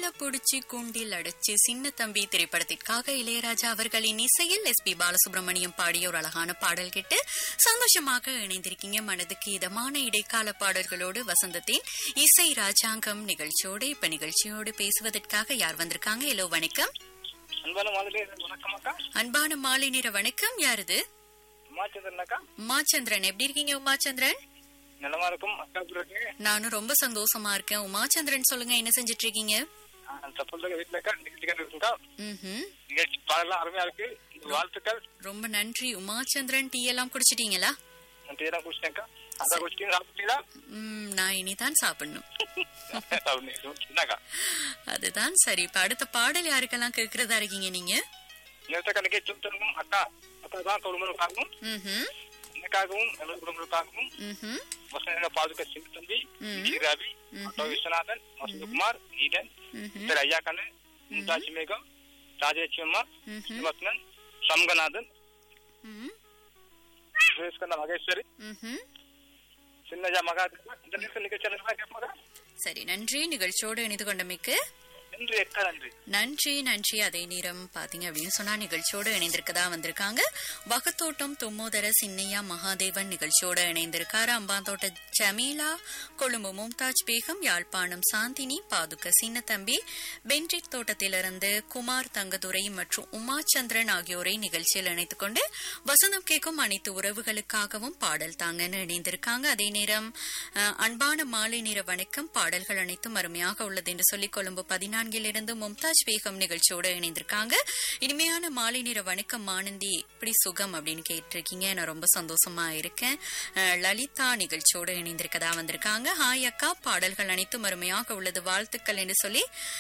கையில புடிச்சு கூண்டில் அடைச்சு சின்ன தம்பி திரைப்படத்திற்காக இளையராஜா அவர்களின் இசையில் எஸ் பி பாலசுப்ரமணியம் பாடிய ஒரு அழகான பாடல் கேட்டு சந்தோஷமாக இணைந்திருக்கீங்க மனதுக்கு இதமான இடைக்கால பாடல்களோடு வசந்தத்தின் இசை ராஜாங்கம் நிகழ்ச்சியோடு இப்ப நிகழ்ச்சியோடு பேசுவதற்காக யார் வந்திருக்காங்க ஹலோ வணக்கம் அன்பான மாநில வணக்கம் அக்கா அன்பான மாலை நேர வணக்கம் யாருது உமாச்சந்திரன் அக்கா உமாச்சந்திரன் எப்படி இருக்கீங்க உமாச்சந்திரன் நலமா இருக்கும் அக்கா பிறகு நானும் ரொம்ப சந்தோஷமா இருக்கேன் உமாச்சந்திரன் சொல்லுங்க என்ன செஞ்சிட்டு இருக்கீங்க தப்புல வீட்டுல அக்கா நிகழ்ச்சிகள் இருக்குக்கா ம்ஹும். நிகழ்ச்சி பாடலாம் அருமையா இருக்கு வாழ்த்துக்கள் ரொம்ப நன்றி உமாச்சந்திரன் டீ எல்லாம் குடிச்சிட்டீங்களா நான் டீ தான் குடிச்சிட்டேன்க்கா அக்கா குடிச்சிட்டீங்க சாப்பிட்டீங்களா ம், நான் இனிதான் சாப்பிடணும் என்னக்கா அதுதான் சரி இப்ப அடுத்த பாடல் யாருக்கெல்லாம் கேட்கறதா இருக்கீங்க நீங்க நேரத்தக்கா நிகழ்ச்சி தரணும் அக்கா அக்கா தான் குடும்பங்களுக்காகவும் ம்ஹும். எனக்காகவும் எனது குடும்பங்களுக்காகவும் ம்ஹும். வசந்த பாதுகா சிங் தம்பி ம். ரவி ஆட்டோ விஸ்வநாதன் வசந்தகுமார் ஈடன் ம்ஹும். திரு ஐயா கண்ணு மும்தாஜ் மேகம் ராஜேஷ் அம்மா ம்ஹும். சிவத்னன் சம்கநாதன் ம். சுரேஷ்கண்ண மகேஸ்வரி ம்ஹும். சின்னஜா மகா இந்த நிமிஷம் நிகழ்ச்சி கேட்பாங்க சரி நன்றி நிகழ்ச்சியோடு இணைந்து கொண்டமைக்கு நன்றி அக்கா நன்றி நன்றி நன்றி அதே நேரம் பாத்தீங்க அப்படின்னு சொன்னா நிகழ்ச்சியோடு இணைந்திருக்கதா வந்திருக்காங்க வகத்தோட்டம் தும்மோதர சின்னையா மகாதேவன் நிகழ்ச்சியோடு இணைந்திருக்காரு அம்பாந்தோட்ட ஜமீலா கொழும்பு மும்தாஜ் பேகம் யாழ்ப்பாணம் சாந்தினி பாதுக்க சின்னத்தம்பி பென்றிட் தோட்டத்திலிருந்து குமார் தங்கதுரை மற்றும் உமாச்சந்திரன் ஆகியோரை நிகழ்ச்சியில் இணைத்துக் கொண்டு வசந்தம் கேட்கும் அனைத்து உறவுகளுக்காகவும் பாடல் தாங்கன்னு இணைந்திருக்காங்க அதே நேரம் அஹ், அன்பான மாலை நேர வணக்கம் பாடல்கள் அனைத்தும் அருமையாக உள்ளது என்று சொல்லி கொழும்பு பதினான்கிலிருந்து மும்தாஜ் பேகம் நிகழ்ச்சியோடு இணைந்திருக்காங்க இனிமையான மாலை நேர வணக்கம் ஆனந்தி இப்படி சுகம் அப்படின்னு கேட்டிருக்கீங்க நான் ரொம்ப சந்தோஷமா இருக்கேன் அஹ், லலிதா நிகழ்ச்சியோடு இணைந்திருக்கதா வந்திருக்காங்க ஹாய் அக்கா பாடல்கள் அனைத்தும் அருமையாக உள்ளது வாழ்த்துக்கள் என்று சொல்லி